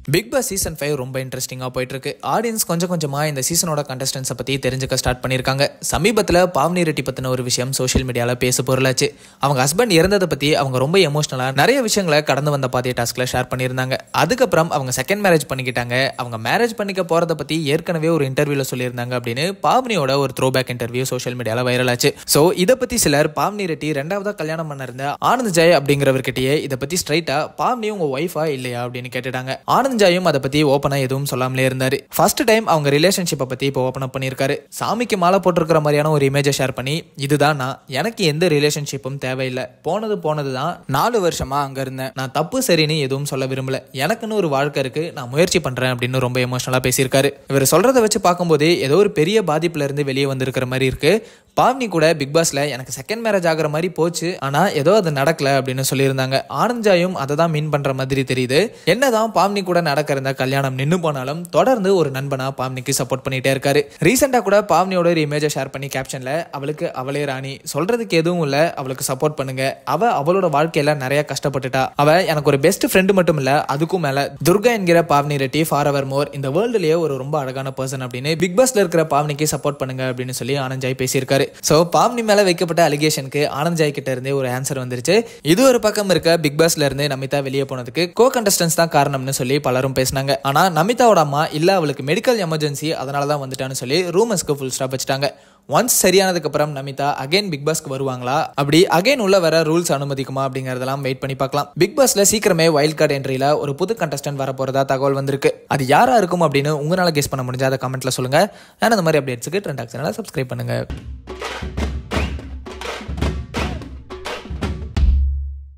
big Boss season five ரொம்ப இன்ட்ரெஸ்டிங்காக போயிட்டு இருக்கு ஆடியன்ஸ் கொஞ்சம் கொஞ்சமாக இந்த சீசனோட கண்டஸ்டன்ஸை பற்றி தெரிஞ்சுக்க ஸ்டார்ட் பண்ணியிருக்காங்க சமீபத்தில் பாவனி ரெட்டி பற்றின ஒரு விஷயம் சோஷியல் மீடியாவில் பேச பொருளாச்சு அவங்க ஹஸ்பண்ட் இறந்ததை பற்றி அவங்க ரொம்ப எமோஷனலாக நிறைய விஷயங்களை கடந்து வந்த பாதிய டாஸ்கில் ஷேர் பண்ணியிருந்தாங்க அதுக்கப்புறம் அவங்க செகண்ட் மேரேஜ் பண்ணிக்கிட்டாங்க அவங்க மேரேஜ் பண்ணிக்க போகிறத பற்றி ஏற்கனவே ஒரு இன்டர்வியூவில் சொல்லியிருந்தாங்க அப்படின்னு பாவனியோட ஒரு த்ரோ பேக் இன்டர்வியூ சோஷியல் மீடியாவில் வைரல் ஆச்சு ஸோ இதை பற்றி சிலர் பாவனி ரெட்டி ரெண்டாவதாக கல்யாணம் பண்ண இருந்த ஆனந்த் ஜெய் அப்படிங்கிறவர்கிட்டயே இதை பற்றி ஸ்ட்ரைட்டாக பாவனி உங்கள் ஒய்ஃபா இல்லையா அப்படின்னு கேட்டுட்டாங்க ஆனந்த் ஜாயும் அதை பற்றி ஓப்பனாக எதுவும் சொல்லாமலே இருந்தார் ஃபர்ஸ்ட் டைம் அவங்க ரிலேஷன்ஷிப்பை பற்றி இப்போ ஓப்பன் அப் பண்ணியிருக்காரு சாமிக்கு மாலை போட்டிருக்கிற மாதிரியான ஒரு இமேஜை ஷேர் பண்ணி இதுதான் நான் எனக்கு எந்த ரிலேஷன்ஷிப்பும் தேவையில்லை போனது போனது தான் நாலு வருஷமா அங்கே இருந்தேன் நான் தப்பு சரின்னு எதுவும் சொல்ல விரும்பல எனக்குன்னு ஒரு வாழ்க்கை இருக்கு நான் முயற்சி பண்றேன் அப்படின்னு ரொம்ப எமோஷனலாக பேசியிருக்காரு இவர் சொல்றதை வச்சு பார்க்கும்போது ஏதோ ஒரு பெரிய பாதிப்புல இருந்து வெளியே வந்திருக்கிற மாதிரி இருக்கு பாவ்னி கூட பிக் பாஸ்ல எனக்கு செகண்ட் மேரேஜ் ஆகிற மாதிரி போச்சு ஆனா ஏதோ அது நடக்கல அப்படின்னு சொல்லியிருந்தாங்க ஆனந்த்ஜாயும் அதை தான் மீன் பண்ற மாதிரி தெரியுது என்னதான் பாவ்னி கூட நடக்கிற இந்த கல்யாணம் நின்று போனாலும் தொடர்ந்து ஒரு நண்பனா பாவ்னிக்கு சப்போர்ட் பண்ணிட்டே இருக்காரு ரீசெண்டா கூட பாவ்னியோட ஒரு இமேஜை ஷேர் பண்ணி கேப்ஷன்ல அவளுக்கு அவளே ராணி சொல்றதுக்கு எதுவும் இல்ல அவளுக்கு சப்போர்ட் பண்ணுங்க அவ அவளோட வாழ்க்கையில நிறைய கஷ்டப்பட்டுட்டா அவ எனக்கு ஒரு பெஸ்ட் ஃப்ரெண்டு மட்டும் இல்ல அதுக்கும் மேல துர்கா என்கிற பாவ்னி ரெட்டி ஃபார் அவர் மோர் இந்த வேர்ல்டுலயே ஒரு ரொம்ப அழகான பர்சன் அப்படின்னு பிக் பாஸ்ல இருக்கிற பாவ்னிக்கு சப்போர்ட் பண்ணுங்க அப்படின்னு சொல்லி ஆனந்த் ஜாய் பேசியிருக்காரு ஸோ பாவ்னி மேல வைக்கப்பட்ட அலிகேஷனுக்கு ஆனந்த் ஜாய் கிட்ட இருந்தே ஒரு ஆன்சர் வந்துருச்சு இது ஒரு பக்கம் இருக்க பிக் பாஸ்ல இருந்து நமிதா வெளியே போனதுக்கு கோ கண்டஸ்டன்ஸ் தான் காரணம்னு சொல்லி பலரும் பேசினாங்க ஆனா நமிதாவோட அம்மா இல்ல அவளுக்கு மெடிக்கல் எமர்ஜென்சி அதனால தான் வந்துட்டான்னு சொல்லி ரூமர்ஸ்க்கு ஃபுல் ஸ்டாப் வச்சுட்டாங்க ஒன்ஸ் சரியானதுக்கு அப்புறம் நமிதா அகைன் பிக் பாஸ்க்கு வருவாங்களா அப்படி அகைன் உள்ள வர ரூல்ஸ் அனுமதிக்குமா அப்படிங்கறதெல்லாம் வெயிட் பண்ணி பார்க்கலாம் பிக் பாஸ்ல சீக்கிரமே வைல்ட் கார்டு என்ட்ரியில ஒரு புது கண்டஸ்டன்ட் வர போறதா தகவல் வந்திருக்கு அது யாரா இருக்கும் அப்படின்னு உங்களால கெஸ் பண்ண முடிஞ்சா அதை கமெண்ட்ல சொல்லுங்க ஏன்னா அந்த மாதிரி அப்டேட்ஸுக்கு ட்ரெண்ட் ஆக்ஷனால சப்ஸ்கிரைப் பண்ணுங்க